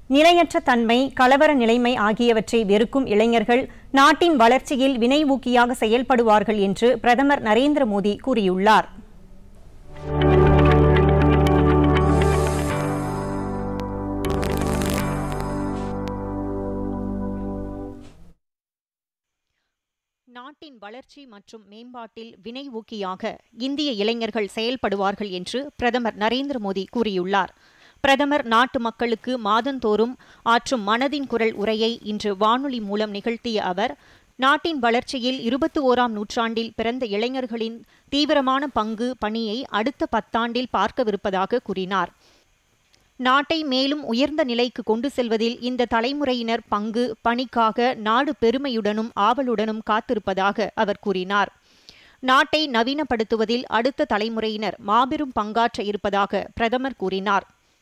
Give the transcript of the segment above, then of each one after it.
நிலையற்ற தன்மை கலவர நிலைமை ஆகியவற்றை வெறுக்கும் இளைஞர்கள் நாட்டின் வளர்ச்சியில் வினை ஊக்கியாக செயல்படுவார்கள் என்று பிரதமர் நரேந்திர மோடி கூறியுள்ளார் நாட்டின் வளர்ச்சி மற்றும் மேம்பாட்டில் வினை ஊக்கியாக இந்திய இளைஞர்கள் செயல்படுவார்கள் என்று பிரதமர் நரேந்திர மோடி கூறியுள்ளார் பிரதமர் நாட்டு மக்களுக்கு மாதந்தோறும் ஆற்றும் மனதின் குரல் உரையை இன்று வானொலி மூலம் நிகழ்த்திய அவர் நாட்டின் வளர்ச்சியில் இருபத்தி ஓராம் நூற்றாண்டில் பிறந்த இளைஞர்களின் தீவிரமான பங்கு பணியை அடுத்த பத்தாண்டில் பார்க்கவிருப்பதாக கூறினார் நாட்டை மேலும் உயர்ந்த நிலைக்கு கொண்டு செல்வதில் இந்த தலைமுறையினர் பங்கு பணிக்காக நாடு பெருமையுடனும் ஆவலுடனும் காத்திருப்பதாக அவர் கூறினார் நாட்டை நவீனப்படுத்துவதில் அடுத்த தலைமுறையினர் மாபெரும் பங்காற்ற இருப்பதாக பிரதமர் கூறினார்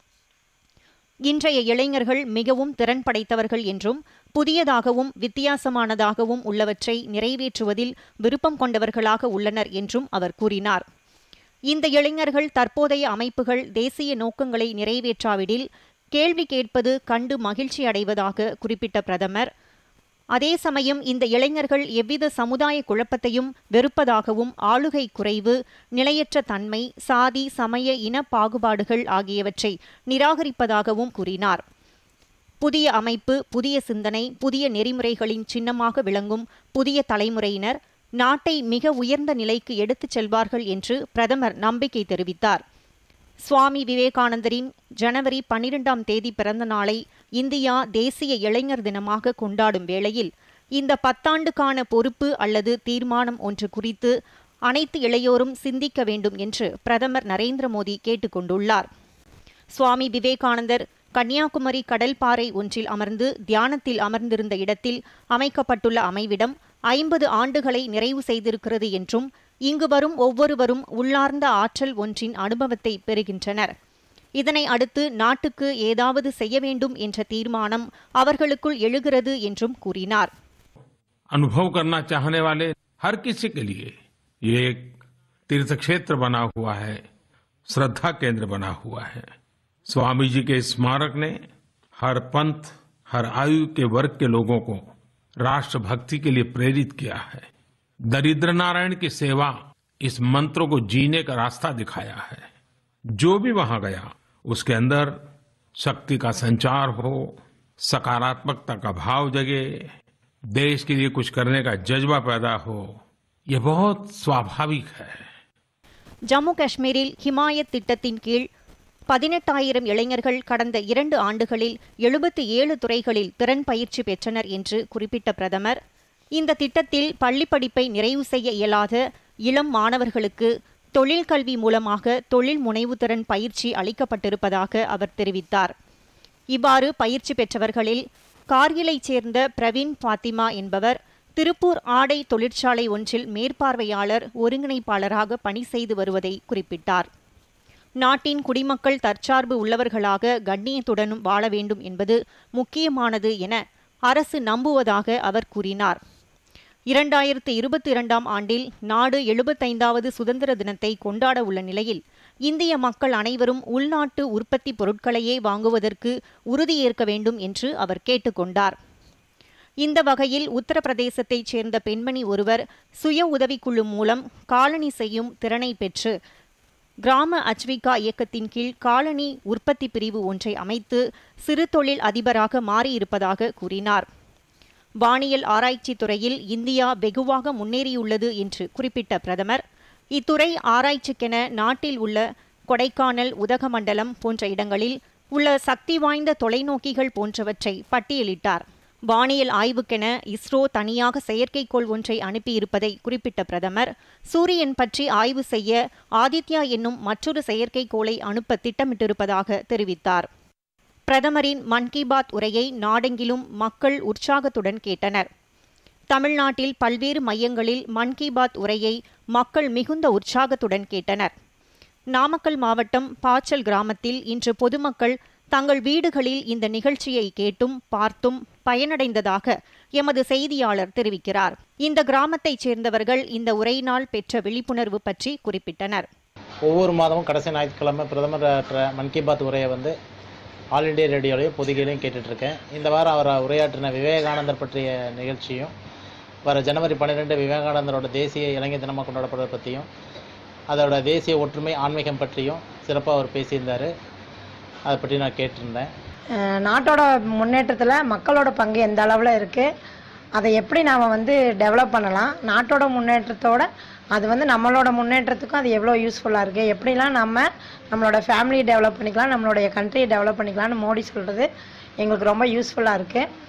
இன்றைய இளைஞர்கள் மிகவும் திறன் படைத்தவர்கள் என்றும் புதியதாகவும் வித்தியாசமானதாகவும் உள்ளவற்றை நிறைவேற்றுவதில் விருப்பம் கொண்டவர்களாக உள்ளனர் என்றும் அவர் கூறினார் இந்த இளைஞர்கள் தற்போதைய அமைப்புகள் தேசிய நோக்கங்களை நிறைவேற்றாவிடில் கேள்வி கேட்பது கண்டு மகிழ்ச்சி அடைவதாக குறிப்பிட்ட பிரதமர் அதே சமயம் இந்த இளைஞர்கள் எவ்வித சமுதாய குழப்பத்தையும் வெறுப்பதாகவும் ஆளுகை குறைவு நிலையற்ற தன்மை சாதி சமய இன பாகுபாடுகள் ஆகியவற்றை நிராகரிப்பதாகவும் கூறினார் புதிய அமைப்பு புதிய சிந்தனை புதிய நெறிமுறைகளின் சின்னமாக விளங்கும் புதிய தலைமுறையினர் நாட்டை மிக உயர்ந்த நிலைக்கு எடுத்துச் செல்வார்கள் என்று பிரதமர் நம்பிக்கை தெரிவித்தார் சுவாமி விவேகானந்தரின் ஜனவரி பன்னிரெண்டாம் தேதி பிறந்த நாளை இந்தியா தேசிய இளைஞர் தினமாக கொண்டாடும் வேளையில் இந்த பத்தாண்டுக்கான பொறுப்பு அல்லது தீர்மானம் ஒன்று குறித்து அனைத்து இளையோரும் சிந்திக்க வேண்டும் என்று பிரதமர் நரேந்திர மோடி கேட்டுக்கொண்டுள்ளார் சுவாமி விவேகானந்தர் கன்னியாகுமரி கடல் பாறை ஒன்றில் அமர்ந்து தியானத்தில் அமர்ந்திருந்த இடத்தில் அமைக்கப்பட்டுள்ள அமைவிடம் ஐம்பது ஆண்டுகளை நிறைவு செய்திருக்கிறது என்றும் இங்கு வரும் ஒவ்வொருவரும் உள்ளார்ந்த ஆற்றல் ஒன்றின் அனுபவத்தை பெறுகின்றனர் இதனை அடுத்து நாட்டுக்கு ஏதாவது செய்ய வேண்டும் என்ற தீர்மானம் அவர்களுக்குள் எழுகிறது என்றும் கூறினார் अनुभव करना चाहने वाले हर किसी के लिए ये एक तीर्थ क्षेत्र बना हुआ है श्रद्धा केंद्र बना हुआ है स्वामी जी के स्मारक ने हर पंथ हर आयु के वर्ग के लोगों को राष्ट्रभक्ति के लिए प्रेरित किया है दरिद्र नारायण की सेवा इस मंत्र को जीने का रास्ता दिखाया है जो भी वहां गया उसके अंदर शक्ति का संचार हो सकारात्मकता का भाव जगे देश के लिए कुछ करने का जज्बा पैदा हो ये बहुत स्वाभाविक है ஜம்மு காஷ்மீரில் ஹிமாயத் திட்டத்தின் கீழ் பதினெட்டாயிரம் இளைஞர்கள் கடந்த இரண்டு ஆண்டுகளில் எழுபத்தி ஏழு துறைகளில் திறன் பயிற்சி பெற்றனர் என்று குறிப்பிட்ட பிரதமர் இந்த திட்டத்தில் பள்ளி படிப்பை நிறைவு செய்ய இயலாத இளம் மாணவர்களுக்கு தொழில் கல்வி மூலமாக தொழில் முனைவுத்திறன் பயிற்சி அளிக்கப்பட்டிருப்பதாக அவர் தெரிவித்தார் இவ்வாறு பயிற்சி பெற்றவர்களில் கார்கிலைச் சேர்ந்த பிரவீன் பாத்திமா என்பவர் திருப்பூர் ஆடை தொழிற்சாலை ஒன்றில் மேற்பார்வையாளர் ஒருங்கிணைப்பாளராக பணி செய்து வருவதை குறிப்பிட்டார் நாட்டின் குடிமக்கள் தற்சார்பு உள்ளவர்களாக கண்ணியத்துடனும் வாழ வேண்டும் என்பது முக்கியமானது என அரசு நம்புவதாக அவர் கூறினார் இரண்டாயிரத்து இருபத்தி இரண்டாம் ஆண்டில் நாடு எழுபத்தைந்தாவது சுதந்திர தினத்தை கொண்டாட உள்ள நிலையில் இந்திய மக்கள் அனைவரும் உள்நாட்டு உற்பத்தி பொருட்களையே வாங்குவதற்கு உறுதியேற்க வேண்டும் என்று அவர் கேட்டுக்கொண்டார் இந்த வகையில் உத்தரப்பிரதேசத்தைச் சேர்ந்த பெண்மணி ஒருவர் சுய உதவிக்குழு மூலம் காலணி செய்யும் திறனை பெற்று கிராம அஜ்விகா இயக்கத்தின் கீழ் காலனி உற்பத்தி பிரிவு ஒன்றை அமைத்து சிறு தொழில் அதிபராக மாறியிருப்பதாக கூறினார் வானியல் ஆராய்ச்சி துறையில் இந்தியா வெகுவாக முன்னேறியுள்ளது என்று குறிப்பிட்ட பிரதமர் இத்துறை ஆராய்ச்சிக்கென நாட்டில் உள்ள கொடைக்கானல் உதகமண்டலம் போன்ற இடங்களில் உள்ள சக்தி வாய்ந்த தொலைநோக்கிகள் போன்றவற்றை பட்டியலிட்டார் வானியல் ஆய்வுக்கென இஸ்ரோ தனியாக செயற்கைக்கோள் ஒன்றை அனுப்பியிருப்பதை குறிப்பிட்ட பிரதமர் சூரியன் பற்றி ஆய்வு செய்ய ஆதித்யா என்னும் மற்றொரு செயற்கைக்கோளை அனுப்ப திட்டமிட்டிருப்பதாக தெரிவித்தார் பிரதமரின் மன் கி பாத் உரையை நாடெங்கிலும் மக்கள் உற்சாகத்துடன் கேட்டனர் தமிழ்நாட்டில் பல்வேறு மையங்களில் மன் கி பாத் உரையை மக்கள் மிகுந்த உற்சாகத்துடன் கேட்டனர் நாமக்கல் மாவட்டம் பாச்சல் கிராமத்தில் இன்று பொதுமக்கள் தங்கள் வீடுகளில் இந்த நிகழ்ச்சியை கேட்டும் பார்த்தும் பயனடைந்ததாக எமது செய்தியாளர் தெரிவிக்கிறார் இந்த கிராமத்தைச் சேர்ந்தவர்கள் இந்த உரையினால் பெற்ற விழிப்புணர்வு பற்றி குறிப்பிட்டனர் ஒவ்வொரு மாதமும் கடைசி ஞாயிற்றுக்கிழமை பிரதமர் ஆற்ற மன் கி பாத் உரையை வந்து ஆல் இண்டியா ரேடியோலையும் பொதிகையிலையும் கேட்டுட்ருக்கேன் இந்த வாரம் அவர் உரையாற்றின விவேகானந்தர் பற்றிய நிகழ்ச்சியும் வர ஜனவரி பன்னிரெண்டு விவேகானந்தரோட தேசிய இளைஞர் தினமாக கொண்டாடப்படுறதை பற்றியும் அதோட தேசிய ஒற்றுமை ஆன்மீகம் பற்றியும் சிறப்பாக அவர் பேசியிருந்தார் அதை பற்றி நான் கேட்டிருந்தேன் அஹ் நாட்டோட முன்னேற்றத்தில் மக்களோட பங்கு எந்த அளவில் இருக்குது அதை எப்படி நாம் வந்து டெவலப் பண்ணலாம் நாட்டோட முன்னேற்றத்தோட அது வந்து நம்மளோட முன்னேற்றத்துக்கும் அது எவ்வளோ யூஸ்ஃபுல்லாக இருக்குது எப்படிலாம் நம்ம நம்மளோட ஃபேமிலியை டெவலப் பண்ணிக்கலாம் நம்மளுடைய கண்ட்ரியை டெவலப் பண்ணிக்கலாம்னு மோடி சொல்கிறது எங்களுக்கு ரொம்ப யூஸ்ஃபுல்லாக இருக்குது